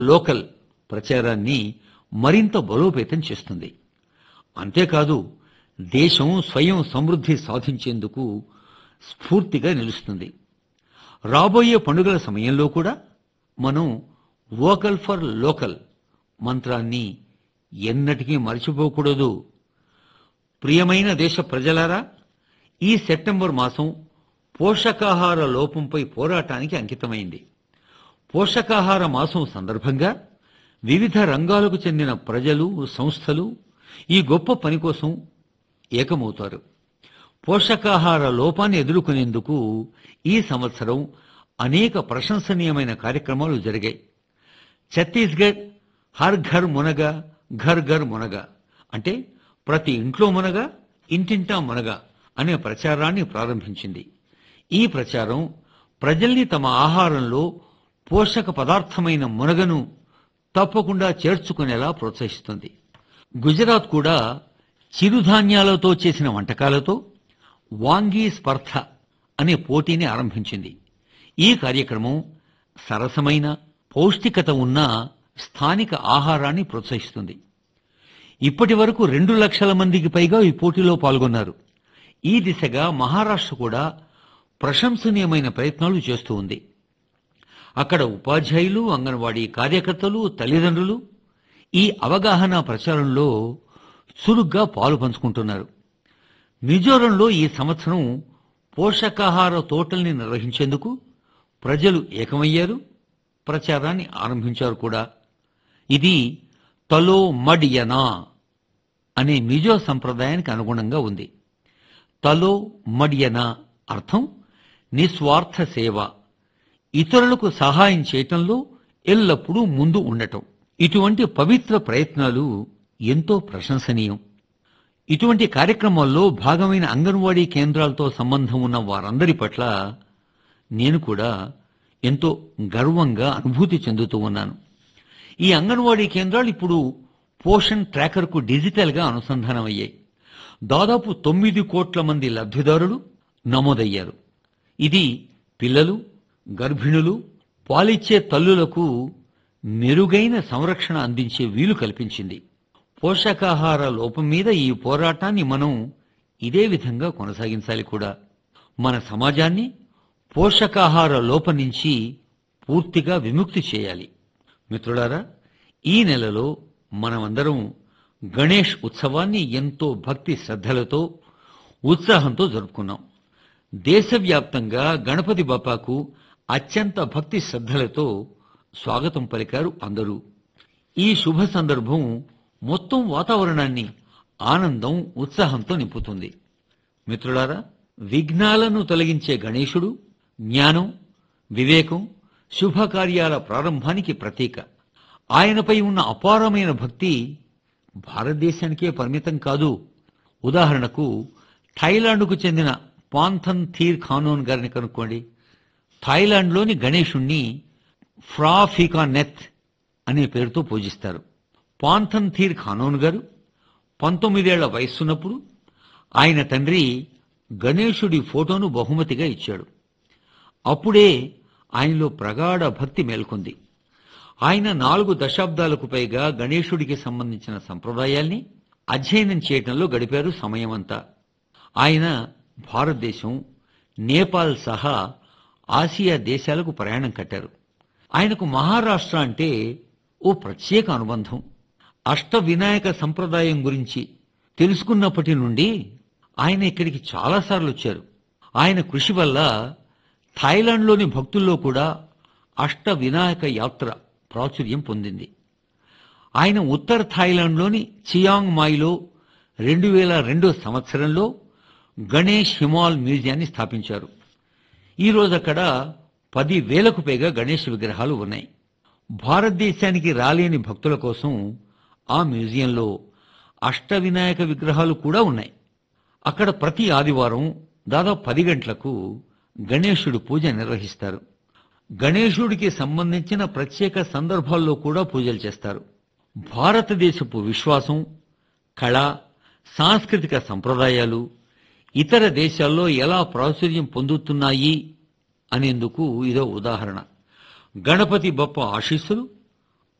local ప్రచారాన్ని మరింత బలోపేతం చేస్తుంది అంతేకాదు దేశం స్వయం సమృద్ధి సాధించేందుకు స్ఫూర్తిగా నిలుస్తుంది రాబోయే పండుగల సమయంలో కూడా మనం వోకల్ ఫర్ లోకల్ మంత్రాన్ని ఎన్నటికీ మర్చిపోకూడదు ప్రియమైన దేశ ప్రజలారా ఈ సెప్టెంబర్ మాసం పోషకాహార లోపంపై పోరాటానికి అంకితమైంది పోషకాహార మాసం సందర్భంగా వివిధ రంగాలకు చెందిన ప్రజలు సంస్థలు ఈ గొప్ప పని కోసం ఏకమవుతారు పోషకాహార లోపాన్ని ఎదుర్కొనేందుకు ఈ సంవత్సరం అనేక ప్రశంసనీయమైన కార్యక్రమాలు జరిగాయి ఛత్తీస్గఢ్ హర్ ఘర్ మునగ ఘర్ ఘర్ మునగ అంటే ప్రతి ఇంట్లో మునగ ఇంటింటా మునగ అనే ప్రచారాన్ని ప్రారంభించింది ఈ ప్రచారం ప్రజల్ని తమ ఆహారంలో పోషక పదార్థమైన మునగను తప్పకుండా చేర్చుకునేలా ప్రోత్సహిస్తుంది గుజరాత్ కూడా చిరుధాన్యాలతో చేసిన వంటకాలతో వాంగీ స్పర్ధ అనే పోటీని ఆరంభించింది ఈ కార్యక్రమం సరసమైన పౌష్టికత ఉన్న స్థానిక ఆహారాన్ని ప్రోత్సహిస్తుంది ఇప్పటి వరకు రెండు లక్షల మందికి పైగా ఈ పోటీలో పాల్గొన్నారు ఈ దిశగా మహారాష్ట్ర కూడా ప్రశంసనీయమైన ప్రయత్నాలు చేస్తూ ఉంది అక్కడ ఉపాధ్యాయులు అంగన్వాడీ కార్యకర్తలు తల్లిదండ్రులు ఈ అవగాహన ప్రచారంలో చురుగ్గా పాలు పంచుకుంటున్నారు మిజోరంలో ఈ సంవత్సరం పోషకాహార తోటల్ని నిర్వహించేందుకు ప్రజలు ఏకమయ్యారు ప్రచారాన్ని ఆరంభించారు కూడా ఇది తలో మడియనా అనే మిజో సంప్రదాయానికి అనుగుణంగా ఉంది తలో మడియనా అర్థం నిస్వార్థ సేవ ఇతరులకు సహాయం చేయటంలో ఎల్లప్పుడూ ముందు ఉండటం ఇటువంటి పవిత్ర ప్రయత్నాలు ఎంతో ప్రశంసనీయం ఇటువంటి కార్యక్రమాల్లో భాగమైన అంగన్వాడీ కేంద్రాలతో సంబంధం ఉన్న వారందరి పట్ల నేను కూడా ఎంతో గర్వంగా అనుభూతి చెందుతూ ఉన్నాను ఈ అంగన్వాడీ కేంద్రాలు ఇప్పుడు పోషణ్ ట్రాకర్కు డిజిటల్గా అనుసంధానమయ్యాయి దాదాపు తొమ్మిది కోట్ల మంది లబ్ధిదారులు నమోదయ్యారు ఇది పిల్లలు గర్భిణులు పాలిచ్చే తల్లులకు మెరుగైన సంరక్షణ అందించే వీలు కల్పించింది పోషకాహార లోపం మీద ఈ పోరాటాన్ని మనం ఇదే విధంగా కొనసాగించాలి కూడా మన సమాజాన్ని పోషకాహార లోపం నుంచి పూర్తిగా విముక్తి చేయాలి మిత్రులారా ఈ నెలలో మనమందరం గణేష్ ఉత్సవాన్ని ఎంతో భక్తి శ్రద్ధలతో ఉత్సాహంతో జరుపుకున్నాం దేశవ్యాప్తంగా గణపతి బాపాకు అత్యంత భక్తి శ్రద్ధలతో స్వాగతం పలికారు అందరూ ఈ శుభ సందర్భం మొత్తం వాతావరణాన్ని ఆనందం ఉత్సాహంతో నింపుతుంది మిత్రులారా విఘ్నాలను తొలగించే గణేశుడు జ్ఞానం వివేకం శుభకార్యాల ప్రారంభానికి ప్రతీక ఆయనపై ఉన్న అపారమైన భక్తి భారతదేశానికే పరిమితం కాదు ఉదాహరణకు థాయిలాండ్కు చెందిన పాంథన్ థీర్ ఖానోన్ గారిని కనుక్కోండి థాయిలాండ్లోని గణేశుణ్ణి ఫ్రాఫికా నెత్ అనే పేరుతో పూజిస్తారు పాంథన్ థీర్ ఖానోన్ గారు పంతొమ్మిదేళ్ల వయస్సున్నప్పుడు ఆయన తండ్రి గణేశుడి ఫోటోను బహుమతిగా ఇచ్చాడు అప్పుడే ఆయనలో ప్రగాఢ భక్తి మేల్కొంది ఆయన నాలుగు దశాబ్దాలకు పైగా గణేశుడికి సంబంధించిన సంప్రదాయాల్ని అధ్యయనం చేయటంలో గడిపారు సమయమంతా ఆయన భారతదేశం నేపాల్ సహా ఆసియా దేశాలకు ప్రయాణం కట్టారు ఆయనకు మహారాష్ట్ర అంటే ఓ ప్రత్యేక అనుబంధం అష్ట వినాయక సంప్రదాయం గురించి తెలుసుకున్నప్పటి నుండి ఆయన ఇక్కడికి చాలాసార్లు వచ్చారు ఆయన కృషి వల్ల థాయిలాండ్లోని భక్తుల్లో కూడా అష్ట వినాయక యాత్ర ప్రాచుర్యం పొందింది ఆయన ఉత్తర థాయిలాండ్లోని చియాంగ్ మాయిలో రెండు వేల రెండో సంవత్సరంలో గణేష్ హిమాల్ మ్యూజియాన్ని స్థాపించారు ఈరోజు అక్కడ పది వేలకు పైగా గణేష్ విగ్రహాలు ఉన్నాయి భారతదేశానికి రాలేని భక్తుల కోసం ఆ మ్యూజియంలో అష్ట వినాయక విగ్రహాలు కూడా ఉన్నాయి అక్కడ ప్రతి ఆదివారం దాదాపు పది గంటలకు గణేశుడి పూజ నిర్వహిస్తారు గణేశుడికి సంబంధించిన ప్రత్యేక సందర్భాల్లో కూడా పూజలు చేస్తారు భారతదేశపు విశ్వాసం కళ సాంస్కృతిక సంప్రదాయాలు ఇతర దేశాల్లో ఎలా ప్రాచుర్యం పొందుతున్నాయి అనేందుకు ఇదో ఉదాహరణ గణపతి బొప్ప ఆశీస్సులు